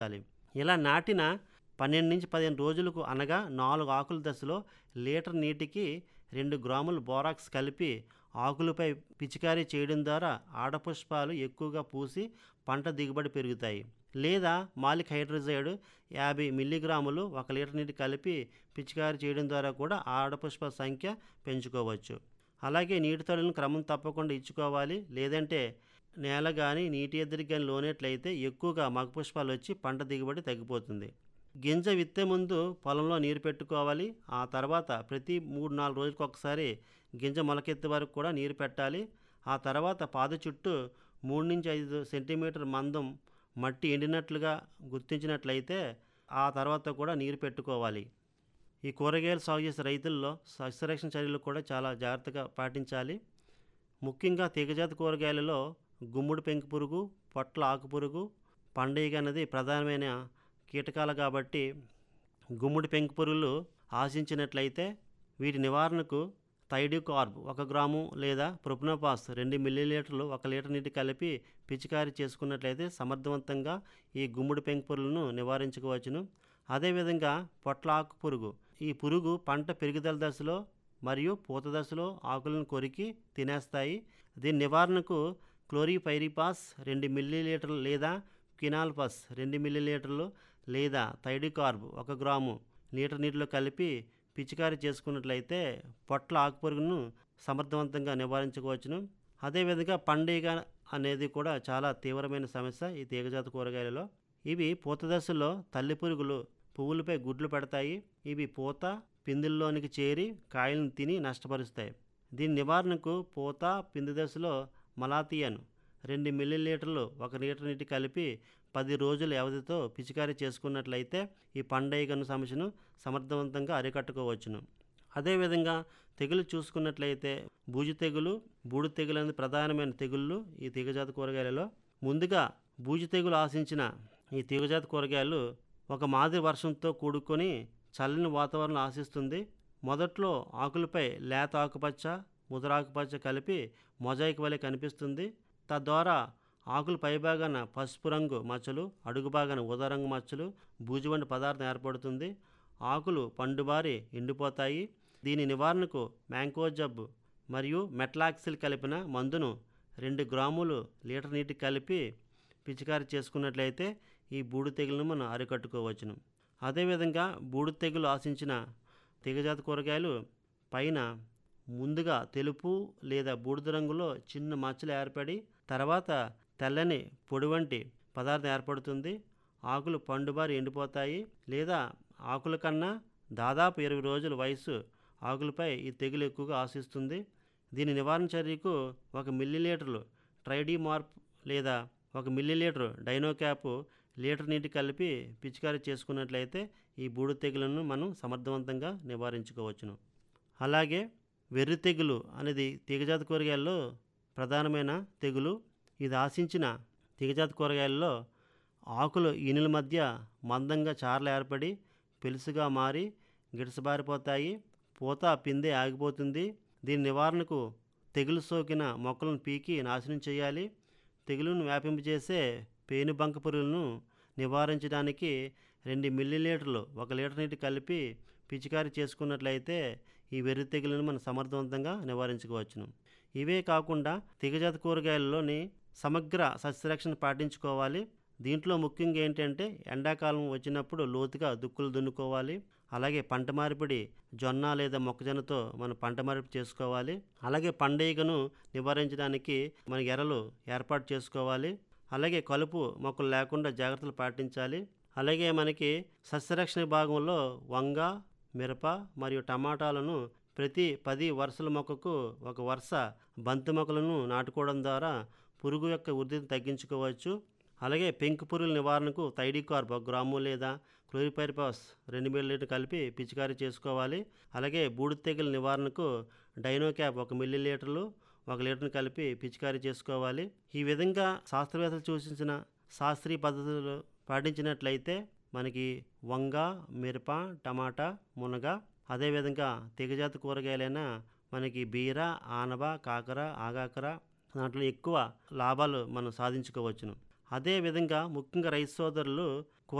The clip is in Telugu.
ఉంచాలి ఇలా నాటిన పన్నెండు నుంచి పదిహేను రోజులకు అనగా నాలుగు ఆకుల దశలో లీటర్ నీటికి రెండు గ్రాములు బోరాక్స్ కలిపి ఆకులపై పిచికారీ చేయడం ద్వారా ఆడపుష్పాలు ఎక్కువగా పూసి పంట దిగుబడి పెరుగుతాయి లేదా మాలిక్ హైడ్రోజైడ్ యాభై మిల్లీగ్రాములు ఒక లీటర్ నీటి కలిపి పిచికారీ చేయడం ద్వారా కూడా ఆడపుష్ప సంఖ్య పెంచుకోవచ్చు అలాగే నీటి తడులను క్రమం తప్పకుండా ఇచ్చుకోవాలి లేదంటే నేల కానీ నీటి ఎద్దరికి కానీ లోనేట్లయితే ఎక్కువగా మగపుష్పాలు వచ్చి పంట దిగుబడి తగ్గిపోతుంది గింజ విత్తే ముందు పొలంలో నీరు పెట్టుకోవాలి ఆ తర్వాత ప్రతి మూడు నాలుగు రోజులకు ఒకసారి గింజ మొలకెత్తే వరకు కూడా నీరు పెట్టాలి ఆ తర్వాత పాద చుట్టూ మూడు నుంచి ఐదు సెంటీమీటర్ మందం మట్టి ఎండినట్లుగా గుర్తించినట్లయితే ఆ తర్వాత కూడా నీరు పెట్టుకోవాలి ఈ కూరగాయలు సాగు చేసే రైతుల్లో సస్యరక్షణ చర్యలు కూడా చాలా జాగ్రత్తగా పాటించాలి ముఖ్యంగా తీగజాతి కూరగాయలలో గుమ్ముడు పెంకు పురుగు పొట్ల ఆకు పురుగు పండుగ అనేది ప్రధానమైన కీటకాలు కాబట్టి గుమ్ముడి పెంకు పురుగులు ఆశించినట్లయితే వీటి నివారణకు థైడికార్బ్ ఒక గ్రాము లేదా ప్రొప్నోపాస్ రెండు మిల్లీలీటర్లు ఒక లీటర్ నీటి కలిపి పిచికారీ చేసుకున్నట్లయితే సమర్థవంతంగా ఈ గుమ్ముడి పెంకు పురుగులను నివారించుకోవచ్చును అదేవిధంగా పొట్ల ఆకు పురుగు ఈ పురుగు పంట పెరుగుదల దశలో మరియు పూత దశలో ఆకులను కొరికి తినేస్తాయి దీని నివారణకు క్లోరిపైరిపాస్ రెండు మిల్లీలీటర్లు లేదా క్వినాల్పస్ రెండు మిల్లీలీటర్లు లేదా థైడికార్బ్ ఒక గ్రాము లీటర్ నీటిలో కలిపి పిచికారీ చేసుకున్నట్లయితే పొట్ల ఆకుపురుగును సమర్థవంతంగా నివారించుకోవచ్చును అదేవిధంగా పండుగ అనేది కూడా చాలా తీవ్రమైన సమస్య ఈ తీగజాత కూరగాయలలో ఇవి పూత దశలో తల్లి పురుగులు పువ్వులపై గుడ్లు పెడతాయి ఇవి పూత పిందుల్లోనికి చేరి కాయలను తిని నష్టపరుస్తాయి దీని నివారణకు పూత పిండి దశలో మలాతియన్ రెండు మిల్లీలీటర్లు ఒక లీటర్ నీటి కలిపి పది రోజుల వ్యవధితో పిచికారీ చేసుకున్నట్లయితే ఈ పండగను సమస్యను సమర్థవంతంగా అరికట్టుకోవచ్చును అదేవిధంగా తెగులు చూసుకున్నట్లయితే బూజు తెగులు బూడు తెగులు అనేది ప్రధానమైన తెగుళ్ళు ఈ తీగజాతి కూరగాయలలో ముందుగా బూజు తెగులు ఆశించిన ఈ తీగజాతి కూరగాయలు ఒక మాదిరి వర్షంతో కూడుకొని చల్లని వాతావరణం ఆశిస్తుంది మొదట్లో ఆకులపై లేత ఆకుపచ్చ ముదరాకుపచ్చ కలిపి మొజాయిక్ వలె కనిపిస్తుంది తద్వారా ఆకులు పైభాగాన పసుపు రంగు మచ్చలు అడుగు భాగాన ఉదా రంగు మచ్చలు బూజు వంటి పదార్థం ఏర్పడుతుంది ఆకులు పండుబారి ఎండిపోతాయి దీని నివారణకు మ్యాంకో జబ్బు మరియు మెట్లాక్సిల్ కలిపిన మందును రెండు గ్రాములు లీటర్ నీటి కలిపి పిచికారి చేసుకున్నట్లయితే ఈ బూడు తెగులను మనం అరికట్టుకోవచ్చును అదేవిధంగా బూడు తెగులు ఆశించిన తీగజాతి కూరగాయలు పైన ముందుగా తెలుపు లేదా బూడిద రంగులో చిన్న మచ్చలు ఏర్పడి తర్వాత తెల్లని పొడి వంటి పదార్థం ఏర్పడుతుంది ఆకులు పండుబారి ఎండిపోతాయి లేదా ఆకుల కన్నా దాదాపు ఇరవై రోజుల వయసు ఆకులపై ఈ తెగులు ఎక్కువగా ఆశిస్తుంది దీని నివారణ చర్యకు ఒక మిల్లీలీటర్లు ట్రైడీమార్ప్ లేదా ఒక మిల్లీలీటర్ డైనోక్యాప్ లీటర్ నీటి కలిపి పిచికారీ చేసుకున్నట్లయితే ఈ బూడు తెగులను మనం సమర్థవంతంగా నివారించుకోవచ్చును అలాగే వెర్రి తెగులు అనేది తీగజాతి కూరగాయల్లో ప్రధానమైన తెగులు ఇది ఆశించిన తీగజాతి కూరగాయల్లో ఆకులు ఈనుల మధ్య మందంగా చారలు ఏర్పడి పెలుసుగా మారి గిడసబారిపోతాయి పూత పిందె ఆగిపోతుంది దీని నివారణకు తెగులు సోకిన మొక్కలను పీకి నాశనం చేయాలి తెగులును వ్యాపింపజేసే పేనుబంక పురుగులను నివారించడానికి రెండు మిల్లీలీటర్లు ఒక లీటర్ నీటి కలిపి పిచికారీ చేసుకున్నట్లయితే ఈ వెర్రి తెగులను మనం సమర్థవంతంగా నివారించుకోవచ్చును ఇవే కాకుండా తీగజాతి కూరగాయల్లోని సమగ్ర సస్యరక్షణ పాటించుకోవాలి దీంట్లో ముఖ్యంగా ఏంటంటే ఎండాకాలం వచ్చినప్పుడు లోతుగా దుక్కులు దున్నుకోవాలి అలాగే పంట మార్పిడి జొన్న లేదా మొక్కజొన్నతో మనం పంట మార్పిడి చేసుకోవాలి అలాగే పండుగను నివారించడానికి మన ఎరలు ఏర్పాటు చేసుకోవాలి అలాగే కలుపు మొక్కలు లేకుండా జాగ్రత్తలు పాటించాలి అలాగే మనకి సస్యరక్షణ భాగంలో వంగ మిరప మరియు టమాటాలను ప్రతి పది వరుసల మొక్కకు ఒక వరుస బంతి మొక్కలను నాటుకోవడం ద్వారా పురుగు యొక్క వృద్ధిని తగ్గించుకోవచ్చు అలాగే పెంకు పురుగుల నివారణకు థైడికార్బ్ ఒక గ్రాము లేదా క్లోరిపైరిపాస్ రెండు మిల్లీలీటర్ కలిపి పిచికారీ చేసుకోవాలి అలాగే బూడిద తెగుల నివారణకు డైనోక్యాప్ ఒక మిల్లీలీటర్లు ఒక లీటర్ని కలిపి పిచికారీ చేసుకోవాలి ఈ విధంగా శాస్త్రవేత్తలు సూచించిన శాస్త్రీయ పద్ధతులు పాటించినట్లయితే మనకి వంగ మిరప టమాటా మునగ అదేవిధంగా తెగజాతి కూరగాయలైన మనకి బీర ఆనవ కాకర ఆగాకర దాంట్లో ఎక్కువ లాభాలు మనం సాధించుకోవచ్చును అదేవిధంగా ముఖ్యంగా రైతు సోదరులు